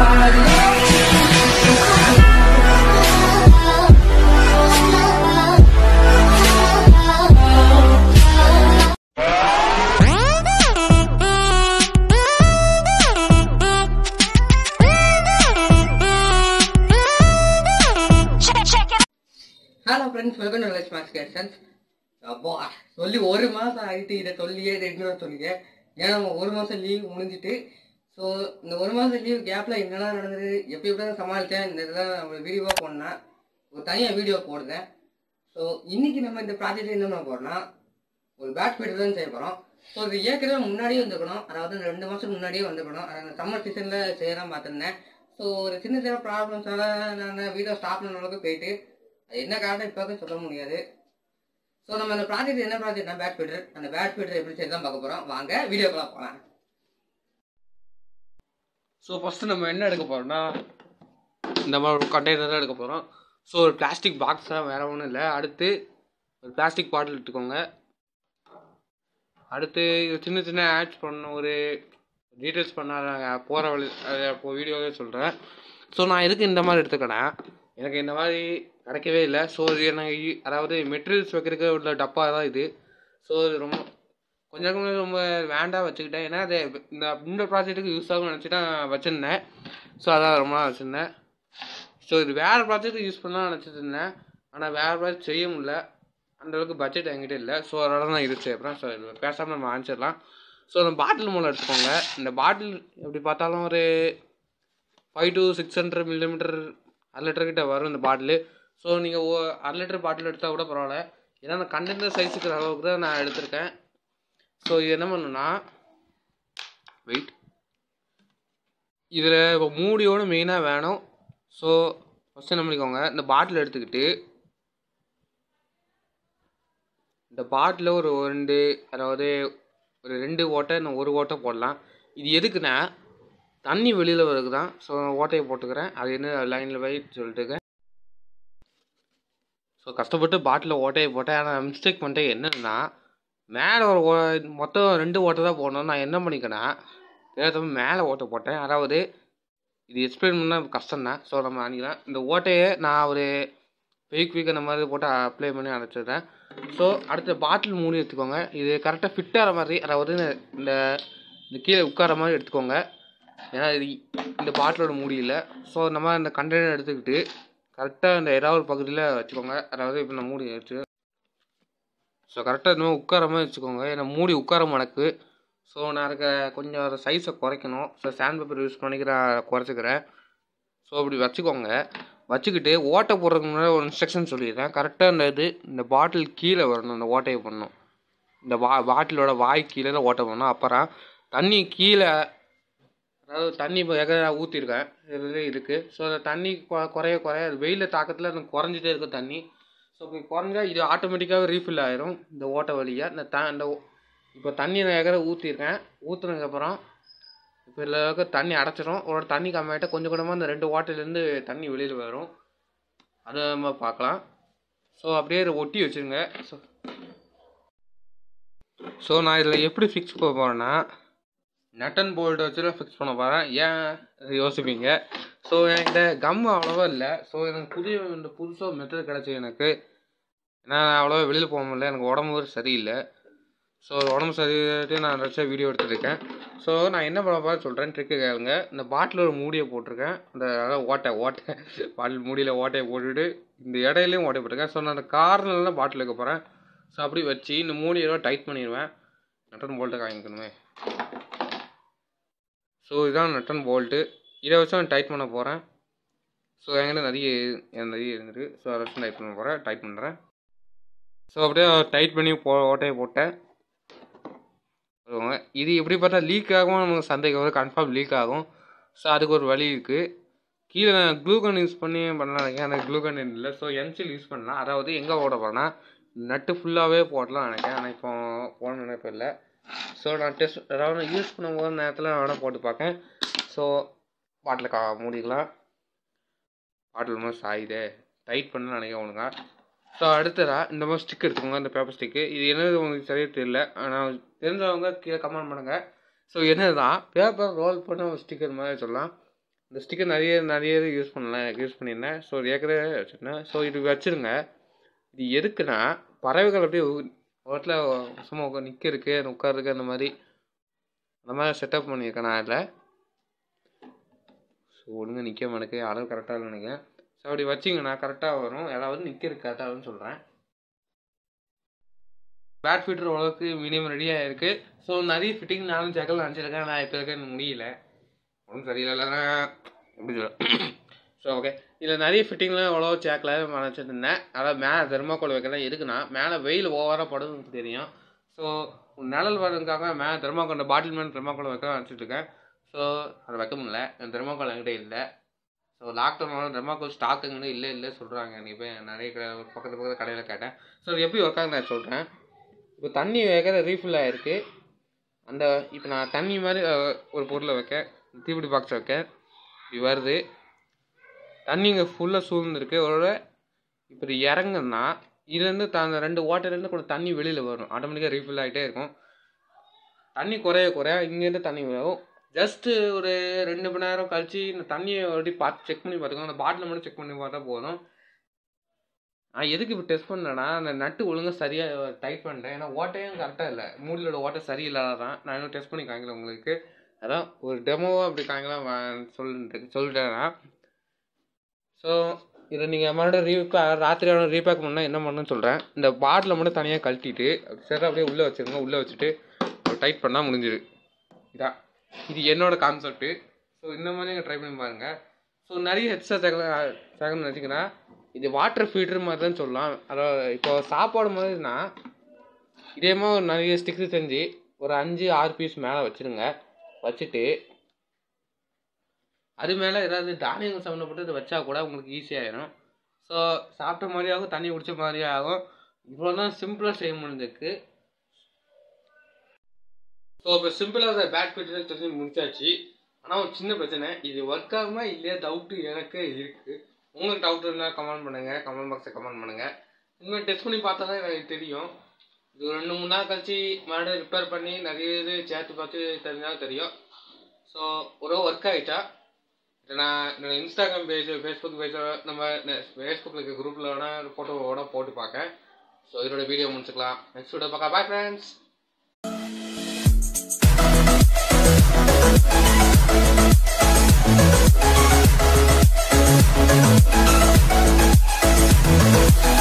hello friends welcome to லட்ச் மாஸ் கேஷன்ஸ் அப்போ சொல்லி ஒரு மாதம் ஆகிட்டு இதை சொல்லியே ரெகுலராக சொல்லியே ஏன்னா நம்ம ஒரு மாதம் லீவ் முடிஞ்சிட்டு ஸோ இந்த ஒரு மாதம் லீவ் கேப்பில் என்னெல்லாம் நடந்தது எப்படி எப்படி சமாளித்தேன் இந்த இதெல்லாம் நம்ம வீடியோவாக போடணும் ஒரு தனியாக வீடியோ போடுறேன் ஸோ இன்னைக்கு நம்ம இந்த ப்ராஜெக்ட் என்ன பண்ண போகிறோம்னா ஒரு பேட் ஃபீடர் தான் செய்ய போகிறோம் ஸோ இது ஏற்கனவே முன்னாடியே வந்துக்கணும் அதாவது இந்த ரெண்டு மாதம் முன்னாடியே வந்துக்கணும் அதாவது சம்மர் சீசனில் செய்யலாம் பார்த்துருந்தேன் ஸோ ஒரு சின்ன சின்ன ப்ராப்ளம்ஸால நான் வீடியோ ஸ்டாப் பண்ண அளவுக்கு போயிட்டு அது என்ன காரணம் இப்போ சொல்ல முடியாது ஸோ நம்ம அந்த ப்ராஜெக்ட் என்ன ப்ராஜெக்ட்னா பேட் ஃபீடர் அந்த பேட் ஃபீடர் எப்படி செய்ய தான் பார்க்க போகிறோம் வாங்க வீடியோக்குலாம் போகலாம் ஸோ ஃபஸ்ட்டு நம்ம என்ன எடுக்க போகிறோம்னா இந்த மாதிரி ஒரு கண்டெய்னர் தான் எடுக்க போகிறோம் ஸோ ஒரு பிளாஸ்டிக் பாக்ஸ் தான் வேறு ஒன்றும் இல்லை அடுத்து ஒரு பிளாஸ்டிக் பாட்டில் எடுத்துக்கோங்க அடுத்து இது சின்ன சின்ன ஆட்ஸ் பண்ண ஒரு டீட்டெயில்ஸ் பண்ண போகிற வழி அதை இப்போ வீடியோவே சொல்கிறேன் ஸோ நான் எதுக்கு இந்த மாதிரி எடுத்துக்கினேன் எனக்கு இந்த மாதிரி கிடைக்கவே இல்லை ஸோ இது எனக்கு இ- அதாவது மெட்டீரியல்ஸ் வைக்கிறதுக்கு உள்ள டப்பா தான் இது ஸோ இது ரொம்ப கொஞ்சம் கொஞ்சம் ரொம்ப வேண்டாம் வச்சுக்கிட்டேன் ஏன்னா அது இந்த இந்த ப்ராஜெக்ட்டுக்கு யூஸ் ஆகும்னு நினச்சி தான் வச்சுருந்தேன் ஸோ அதான் ரொம்ப நாள் வச்சுருந்தேன் ஸோ இது வேறு ப்ராஜெக்ட்டுக்கு யூஸ் பண்ணலாம் நினச்சிட்டு இருந்தேன் ஆனால் வேறு ப்ராஜெக்ட் செய்ய முடியல அந்த அளவுக்கு பட்ஜெட் என்கிட்ட இல்லை ஸோ அதனால தான் இது செய்யப்படுறேன் ஸோ இது பேசாமல் நம்ம ஆரம்பிச்சிடலாம் ஸோ அந்த பாட்டில் மூலம் எடுத்துக்கோங்க இந்த பாட்டில் எப்படி பார்த்தாலும் ஒரு five to six hundred millimetre அரை லிட்டர் கிட்ட வரும் இந்த பாட்டிலு ஸோ நீங்கள் ஓ அரை லிட்டர் பாட்டில் எடுத்தால் கூட பரவாயில்ல ஏன்னா அந்த கண்டெய்னர் சைஸுக்கு அளவுக்கு தான் நான் எடுத்திருக்கேன் ஸோ இது என்ன பண்ணுன்னா வெயிட் இதில் இப்போ மூடியோடு மெயினாக வேணும் ஸோ ஃபஸ்ட்டு என்ன பண்ணிக்கோங்க இந்த பாட்டில் எடுத்துக்கிட்டு இந்த பாட்டில் ஒரு ரெண்டு அதாவது ஒரு ரெண்டு ஓட்டை இன்னும் ஒரு ஓட்டை போடலாம் இது எதுக்குன்னா தண்ணி வெளியில் வருது தான் ஸோ ஓட்டையை போட்டுக்கிறேன் அது என்ன லைனில் போய் சொல்லிட்டுருக்கேன் ஸோ கஷ்டப்பட்டு பாட்டில் ஓட்டையை போட்டேன் ஆனால் மிஸ்டேக் பண்ணிட்டேன் என்னன்னா மேலே ஒரு ஓ- மொத்தம் ரெண்டு ஓட்டை தான் போடணும் நான் என்ன பண்ணிக்கேன்னா ஏதாவது மேலே ஓட்டை போட்டேன் அதாவது இது எக்ஸ்பிளைன் பண்ணால் கஷ்டம் தான் ஸோ நம்ம அன்றைக்கலாம் இந்த ஓட்டையை நான் ஒரு வெயிக் வீக் அந்த மாதிரி போட்டு அப்ளை பண்ணி அடைச்சிடுறேன் ஸோ அடுத்த பாட்டில் மூடி எடுத்துக்கோங்க இது கரெக்டாக ஃபிட் ஆகிற மாதிரி அதாவது இந்த இந்த கீழே உட்கார மாதிரி எடுத்துக்கோங்க ஏன்னா இது இந்த பாட்டிலோட மூடி இல்லை ஸோ நம்ம இந்த கண்டெய்னர் எடுத்துக்கிட்டு கரெக்டாக இந்த ஏதாவது ஒரு பகுதியில் வச்சுக்கோங்க அதாவது இப்போ நான் மூடி வச்சு ஸோ கரெக்டாக இந்த மாதிரி உட்கார மாதிரி வச்சுக்கோங்க ஏன்னா மூடி உட்கார மடக்கு ஸோ நான் இருக்க கொஞ்சம் சைஸை குறைக்கணும் ஸோ சாண்ட் பேப்பர் யூஸ் பண்ணிக்கிற குறைச்சிக்கிறேன் ஸோ அப்படி வச்சுக்கோங்க வச்சுக்கிட்டு ஓட்டை போடுறதுக்கு முன்னாடி ஒரு இன்ஸ்ட்ரக்ஷன் சொல்லிடுறேன் கரெக்டாக இந்த இது இந்த பாட்டில் கீழே வரணும் இந்த ஓட்டையை பண்ணணும் இந்த வா பாட்டிலோட வாய் கீழே தான் ஓட்டை பண்ணணும் அப்புறம் தண்ணி கீழே அதாவது தண்ணி இப்போ எக ஊற்றிருக்கேன் இது இருக்குது ஸோ அந்த தண்ணி கொ- குறைய குறைய அது வெயிலில் தாக்கத்தில் எனக்கு குறைஞ்சிட்டே இருக்கும் தண்ணி ஸோ இப்போ குறைஞ்சா இது ஆட்டோமேட்டிக்காகவே ரீஃபில் ஆயிரும் இந்த ஓட்டை வழியாக இந்த த இந்த ஓ- இப்போ தண்ணி நான் எகர ஊற்றிருக்கேன் ஊற்றுனதுக்கப்புறம் இப்போ இதில் இருக்க தண்ணி அடைச்சிரும் ஒரு தண்ணி கம்மியாகிட்ட கொஞ்சம் கொஞ்சமாக இந்த ரெண்டு வாட்டிலேருந்து தண்ணி வெளியில் வரும் அதை நம்ம பார்க்கலாம் ஸோ அப்படியே இதை ஒட்டி வச்சுருங்க ஸோ ஸோ நான் இதில் எப்படி ஃபிக்ஸ் பண்ண போகிறேன்னா நட் அண்ட் போல்ட் வச்சு தான் ஃபிக்ஸ் பண்ண போகிறேன் ஏன் அது யோசிப்பீங்க ஸோ என்கிட்ட கம் அவ்வளோவா இல்லை ஸோ எனக்கு புதிய இந்த புதுசாக மெத்தட் கிடச்சி எனக்கு ஏன்னா நான் அவ்வளோவா வெளியில் போக முடியல எனக்கு உடம்பு வேறு சரியில்லை ஸோ உடம்பு சரியிட்டு நான் நினச்சா வீடியோ எடுத்துருக்கேன் ஸோ நான் என்ன பண்ண போகிறேன் சொல்கிறேன் ட்ரிக்கு கேளுங்க இந்த பாட்டில் ஒரு மூடியை போட்டிருக்கேன் இந்த அதாவது ஓட்டை ஓட்டை பாட்டில் மூடியில் ஓட்டையை போட்டுட்டு இந்த இடையிலையும் ஓட்டை போட்டிருக்கேன் ஸோ நான் அந்த கார்னரில் தான் பாட்டில் வைக்க போகிறேன் ஸோ அப்படி வச்சு இந்த மூடியை டைட் பண்ணிடுவேன் நட்டன் போல்ட்டை காமிக்கணுமே ஸோ இதுதான் நட்டன் போல்ட்டு இதை வச்சு நான் டைட் பண்ண போகிறேன் ஸோ என்கிட்ட நிறைய என் நிறைய இருந்துட்டு ஸோ அதை வச்சு டைட் பண்ண போகிறேன் டைட் பண்ணுறேன் ஸோ அப்படியே டைட் பண்ணி போ ஓட்டையை போட்டேன் சொல்லுவாங்க இது எப்படி பார்த்தா லீக் ஆகும் நமக்கு சந்தேகம் வரும் கன்ஃபார்ம் லீக் ஆகும் ஸோ அதுக்கு ஒரு வழி இருக்குது கீழே நான் க்ளூகன் யூஸ் பண்ணி பண்ணலாம் எனக்கு க்ளூகன் இல்லை ஸோ என்சில் யூஸ் பண்ணலாம் அதாவது எங்கே ஓட போகிறேன்னா நட்டு ஃபுல்லாகவே போடலாம் நினைக்கிறேன் ஆனால் இப்போ போட நினைப்பு இல்லை ஸோ நான் டெஸ்ட் அதாவது நான் யூஸ் பண்ணும்போது நேரத்தில் நான் வேணால் போட்டு பார்க்கேன் ஸோ பாட்டில் கா மூடிக்கலாம் பாட்டில் மாதிரி சாயுது டைட் பண்ண நினைக்க ஒழுங்கா ஸோ அடுத்ததா இந்த மாதிரி ஸ்டிக் எடுத்துக்கோங்க இந்த பேப்பர் ஸ்டிக்கு இது என்னது உங்களுக்கு சரியாக தெரியல ஆனால் தெரிஞ்சவங்க கீழே கமெண்ட் பண்ணுங்கள் ஸோ என்னதுதான் பேப்பர் ரோல் பண்ண ஒரு ஸ்டிக்கர் மாதிரி சொல்லலாம் இந்த ஸ்டிக்கர் நிறைய நிறைய யூஸ் பண்ணலாம் யூஸ் பண்ணியிருந்தேன் ஸோ ஏற்கனவே வச்சுருந்தேன் ஸோ இது வச்சுருங்க இது எதுக்குன்னா பறவைகள் அப்படியே ரோட்டில் சும்மா உட்கா நிற்கிறதுக்கு உட்காருக்கு அந்த மாதிரி அந்த மாதிரி செட்டப் பண்ணியிருக்கேன் நான் அதில் ஸோ ஒழுங்காக நிற்க மாட்டேக்கு அளவு கரெக்டாக இல்லை நினைக்கிறேன் ஸோ அப்படி வச்சிங்கன்னா கரெக்டாக வரும் ஏதாவது நிற்கிறதுக்கு கரெக்டாக வரும்னு சொல்கிறேன் பேட் ஃபிட்டர் ஓரளவுக்கு மினிமம் ரெடியாக இருக்குது ஸோ நிறைய ஃபிட்டிங் நானும் ஜக்கல் நினச்சிருக்கேன் நான் இப்போ இருக்க எனக்கு முடியல ஒன்றும் சரியில்லைன்னா எப்படி சொல்ல ஸோ ஓகே இதில் நிறைய ஃபிட்டிங்லாம் எவ்வளோ சேக்கில் நினச்சிருந்தேன் அதாவது மேலே தெர்மாக்கோல் வைக்கலாம் எதுக்குன்னா மேலே வெயில் ஓவராக படுதுன்னு தெரியும் ஸோ நிழல் வரதுக்காக மேலே தெர்மாக்கோல் பாட்டில் மேலே தெர்மாக்கோல் வைக்க நினச்சிட்டு இருக்கேன் ஸோ அதை வைக்க முடியல என் தெர்மாக்கோல் என்கிட்ட இல்லை ஸோ லாக்டவுனோட தெர்மாக்கோல் ஸ்டாக் எங்கிட்ட இல்லை இல்லை சொல்கிறாங்க எனக்கு போய் நிறைய கடை பக்கத்து பக்கத்து கடையில் கேட்டேன் ஸோ அது எப்படி ஒர்க் ஆகுது நான் சொல்கிறேன் இப்போ தண்ணி வைக்கிற ரீஃபில் ஆகிருக்கு அந்த இப்போ நான் தண்ணி மாதிரி அஹ், ஒரு பொருளை வைக்க தீப்பிடி பாக்ஸ் வைக்க இப்படி வருது தண்ணி இங்கே ஃபுல்லாக சூழ்ந்துருக்கு ஒரு இப்படி இறங்குன்னா இதுலேருந்து த அந்த ரெண்டு வாட்டர்லேருந்து கூட தண்ணி வெளியில் வரும் ஆட்டோமேட்டிக்காக ரீஃபில் ஆகிட்டே இருக்கும் தண்ணி குறைய குறைய இங்கேருந்து தண்ணி வரும் ஜஸ்ட்டு ஒரு ரெண்டு மணி நேரம் கழிச்சு இந்த தண்ணியை அப்படி பார்த்து செக் பண்ணி பார்த்துக்கோங்க அந்த பாட்டில் மட்டும் செக் பண்ணி பார்த்தா போதும் நான் எதுக்கு இப்போ டெஸ்ட் பண்ணேன்னா அந்த நட்டு ஒழுங்காக சரியாக டைட் பண்ணிட்டேன் ஏன்னா ஓட்டையும் கரெக்டாக இல்லை மூடியோட ஓட்டை சரியில்லாதான் நான் இன்னும் டெஸ்ட் பண்ணி காமிக்கல உங்களுக்கு அதான் ஒரு டெமோவாக அப்படி காமிக்கலாம் சொல்லிட்டு சொல்லிட்டேன்னா ஸோ இதை நீங்கள் மறுபடியும் ரீபே ராத்திரியோட ரீபேக் பண்ணால் என்ன பண்ணணும்னு சொல்கிறேன் இந்த பாட்டிலை மட்டும் தனியாக கழட்டிட்டு சரி அப்படியே உள்ளே வச்சுருங்க உள்ளே வச்சுட்டு டைட் பண்ணால் முடிஞ்சிடு இதான் இது என்னோட கான்செப்ட்டு ஸோ இந்த மாதிரி நீங்கள் ட்ரை பண்ணி பாருங்கள் ஸோ நிறைய ஹெட்ஸாக சேகல சேகன்னு வச்சிங்கன்னா இது வாட்டர் ஃபீட்டர் மாதிரி தான் சொல்லலாம் அதாவது இப்போ சாப்பாடு மாதிரினா இதே மாதிரி நிறைய ஸ்டிக்ஸ் செஞ்சு ஒரு அஞ்சு ஆறு பீஸ் மேலே வச்சுருங்க வச்சுட்டு அது மேலே ஏதாவது தானியங்கள் சம்மந்தப்பட்டது வச்சா கூட உங்களுக்கு ஈஸியாகிடும் ஸோ சாப்பிட்ட மாதிரி ஆகும் தண்ணி குடிச்ச மாதிரி ஆகும் இவ்வளோ தான் சிம்பிளாக செய்ய முடிஞ்சிருக்கு ஸோ இப்போ சிம்பிளாக பேட் ஃபிட்டர் சொல்லி முடிச்சாச்சு ஆனால் ஒரு சின்ன பிரச்சனை இது ஒர்க் ஆகுமா இல்லையா டவுட்டு எனக்கு இருக்குது உங்களுக்கு டவுட் இருந்தால் கமெண்ட் பண்ணுங்கள் கமெண்ட் பாக்ஸை கமெண்ட் பண்ணுங்கள் இனிமேல் டெஸ்ட் பண்ணி பார்த்தா தான் எனக்கு தெரியும் இது ஒரு ரெண்டு மூணு நாள் கழிச்சு மறுபடியும் ரிப்பேர் பண்ணி நிறைய இது சேர்த்து பார்த்து தெரிஞ்சாலும் தெரியும் ஸோ ஒரு ஒர்க் ஆகிட்டா இதை நான் என்னோட இன்ஸ்டாகிராம் பேஜ் ஃபேஸ்புக் பேஜ் நம்ம ஃபேஸ்புக்கில் இருக்க குரூப்பில் வேணால் ஃபோட்டோவோட போட்டு பார்க்கேன் ஸோ இதோட வீடியோ முடிச்சுக்கலாம் நெக்ஸ்ட் வீடியோ பார்க்க பாய் ஃப்ரெண்ட்ஸ் Thank